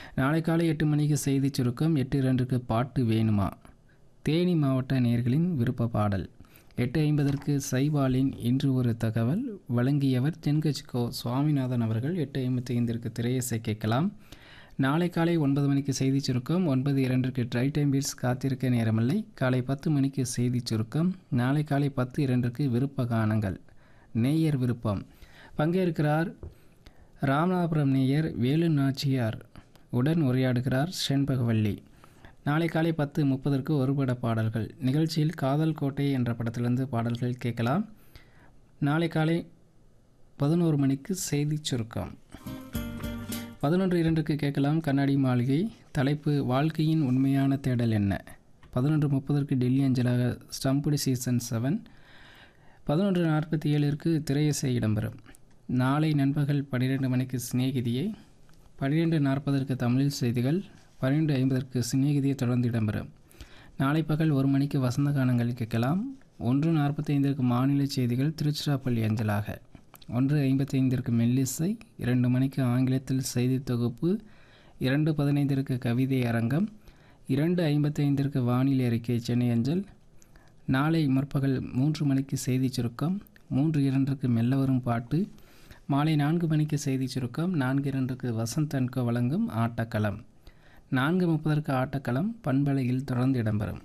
நாளை காலை எட்டு மணிக்கு செய்திச் சுருக்கம் எட்டு இரண்டுக்கு பாட்டு வேணுமா தேனி மாவட்ட நேயர்களின் விருப்ப பாடல் எட்டு ஐம்பதற்கு சைபாலின் இன்று ஒரு தகவல் வழங்கியவர் தென்கட்சிக்கோ சுவாமிநாதன் அவர்கள் எட்டு ஐம்பத்தி ஐந்திற்கு திரையிசை கேட்கலாம் நாளை காலை ஒன்பது மணிக்கு செய்திச் சுருக்கம் ஒன்பது இரண்டுக்கு ட்ரை டைம் பீட்ஸ் காத்திருக்க நேரமில்லை காலை பத்து மணிக்கு செய்திச் சுருக்கம் நாளை காலை பத்து இரண்டுக்கு விருப்ப கானங்கள் நேயர் விருப்பம் பங்கேற்கிறார் ராமநாதபுரம் நேயர் வேலு நாச்சியார் உடன் உரையாடுகிறார் செண்பகவல்லி நாளை காலை பத்து முப்பதற்கு ஒருபட பாடல்கள் நிகழ்ச்சியில் காதல் கோட்டை என்ற படத்திலிருந்து பாடல்கள் கேட்கலாம் நாளை காலை பதினோரு மணிக்கு செய்திச் சுருக்கம் பதினொன்று இரண்டுக்கு கேட்கலாம் கண்ணாடி மாளிகை தலைப்பு வாழ்க்கையின் உண்மையான தேடல் என்ன பதினொன்று முப்பதற்கு டெல்லி அஞ்சலாக ஸ்டம்புடி சீசன் செவன் பதினொன்று நாற்பத்தி ஏழிற்கு திரையிசை இடம்பெறும் நாளை நண்பகல் பன்னிரெண்டு மணிக்கு சிநேகிதியை பன்னிரெண்டு நாற்பதற்கு தமிழில் செய்திகள் பன்னிரெண்டு ஐம்பதற்கு சிநேகிதியை தொடர்ந்து இடம்பெறும் நாளை பகல் ஒரு மணிக்கு வசந்த கானங்கள் கேட்கலாம் ஒன்று நாற்பத்தி ஐந்திற்கு மாநில செய்திகள் திருச்சிராப்பள்ளி அஞ்சலாக ஒன்று ஐம்பத்தைந்திற்கு மெல்லிசை இரண்டு மணிக்கு ஆங்கிலத்தில் செய்தி தொகுப்பு இரண்டு பதினைந்திற்கு கவிதை அரங்கம் இரண்டு ஐம்பத்தைந்திற்கு வானிலை அறிக்கை சென்னை அஞ்சல் நாளை முற்பகல் மூன்று மணிக்கு செய்திச் சுருக்கம் மூன்று இரண்டுக்கு மெல்ல வரும் பாட்டு மாலை நான்கு மணிக்கு செய்திச் சுருக்கம் நான்கு இரண்டுக்கு வசந்த் அன்கோ வழங்கும் ஆட்டக்களம் நான்கு முப்பதற்கு ஆட்டக்களம் பண்பலையில் தொடர்ந்து இடம்பெறும்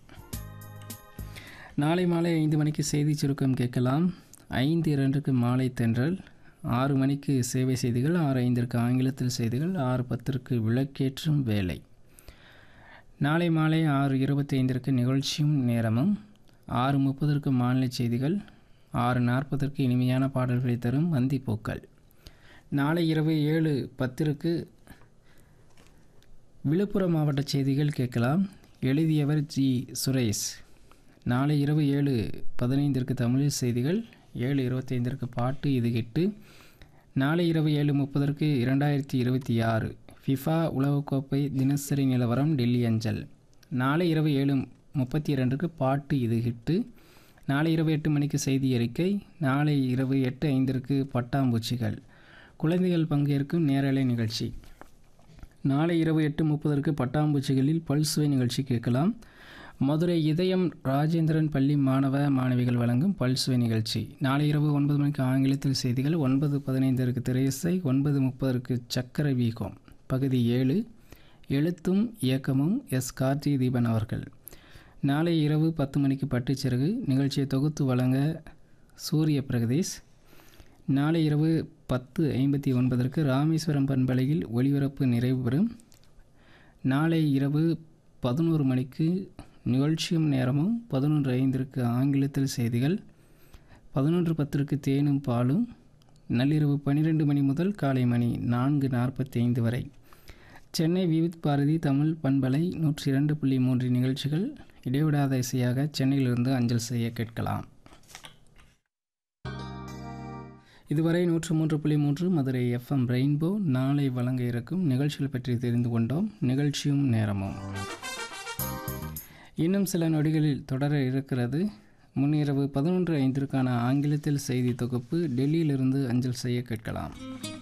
நாளை மாலை ஐந்து மணிக்கு செய்திச் சுருக்கம் கேட்கலாம் ஐந்து இரண்டுக்கு மாலை தென்றல் ஆறு மணிக்கு சேவை செய்திகள் ஆறு ஐந்திற்கு ஆங்கிலத்தில் செய்திகள் ஆறு பத்திற்கு விளக்கேற்றும் வேலை நாளை மாலை ஆறு இருபத்தி ஐந்திற்கு நிகழ்ச்சியும் நேரமும் ஆறு முப்பதற்கு மாநில செய்திகள் ஆறு நாற்பதற்கு இனிமையான பாடல்களை தரும் வந்திப்பூக்கள் நாளை இரவு ஏழு பத்திற்கு விழுப்புரம் மாவட்ட செய்திகள் கேட்கலாம் எழுதியவர் ஜி சுரேஷ் நாளை இரவு ஏழு பதினைந்திற்கு தமிழில் செய்திகள் ஏழு இருபத்தைந்திற்கு பாட்டு இது கெட்டு நாளை இரவு ஏழு முப்பதற்கு இரண்டாயிரத்தி இருபத்தி ஆறு ஃபிஃபா உலகக்கோப்பை தினசரி நிலவரம் டெல்லி அஞ்சல் நாளை இரவு ஏழு முப்பத்தி இரண்டுக்கு பாட்டு இது ஹிட்டு நாளை இரவு எட்டு மணிக்கு செய்தி அறிக்கை நாளை இரவு எட்டு ஐந்திற்கு பட்டாம்பூச்சிகள் குழந்தைகள் பங்கேற்கும் நேரலை நிகழ்ச்சி நாளை இரவு எட்டு முப்பதற்கு பட்டாம்பூச்சிகளில் பல்சுவை நிகழ்ச்சி கேட்கலாம் மதுரை இதயம் ராஜேந்திரன் பள்ளி மாணவ மாணவிகள் வழங்கும் பல்சுவை நிகழ்ச்சி நாளை இரவு ஒன்பது மணிக்கு ஆங்கிலத்தில் செய்திகள் ஒன்பது பதினைந்திற்கு திரையிசை ஒன்பது முப்பதற்கு சக்கர வீகம் பகுதி ஏழு எழுத்தும் இயக்கமும் எஸ் கார்த்திகை தீபன் அவர்கள் நாளை இரவு பத்து மணிக்கு பட்டுச்சிறகு நிகழ்ச்சியை தொகுத்து வழங்க சூரிய பிரகதீஷ் நாளை இரவு பத்து ஐம்பத்தி ஒன்பதற்கு ராமேஸ்வரம் பண்பலையில் ஒளிபரப்பு நிறைவு பெறும் நாளை இரவு பதினோரு மணிக்கு நிகழ்ச்சியும் நேரமும் பதினொன்று ஐந்திற்கு ஆங்கிலத்தில் செய்திகள் பதினொன்று பத்திற்கு தேனும் பாலும் நள்ளிரவு பன்னிரெண்டு மணி முதல் காலை மணி நான்கு நாற்பத்தி ஐந்து வரை சென்னை விவித் பாரதி தமிழ் பண்பலை நூற்றி இரண்டு புள்ளி மூன்று நிகழ்ச்சிகள் இடைவிடாத இசையாக சென்னையிலிருந்து அஞ்சல் செய்ய கேட்கலாம் இதுவரை நூற்று மூன்று புள்ளி மூன்று மதுரை எஃப்எம் ரெயின்போ நாளை வழங்க இருக்கும் நிகழ்ச்சிகள் பற்றி தெரிந்து கொண்டோம் நிகழ்ச்சியும் நேரமும் இன்னும் சில நொடிகளில் தொடர இருக்கிறது முன்னிரவு பதினொன்று ஐந்திற்கான ஆங்கிலத்தில் செய்தி தொகுப்பு டெல்லியிலிருந்து அஞ்சல் செய்ய கேட்கலாம்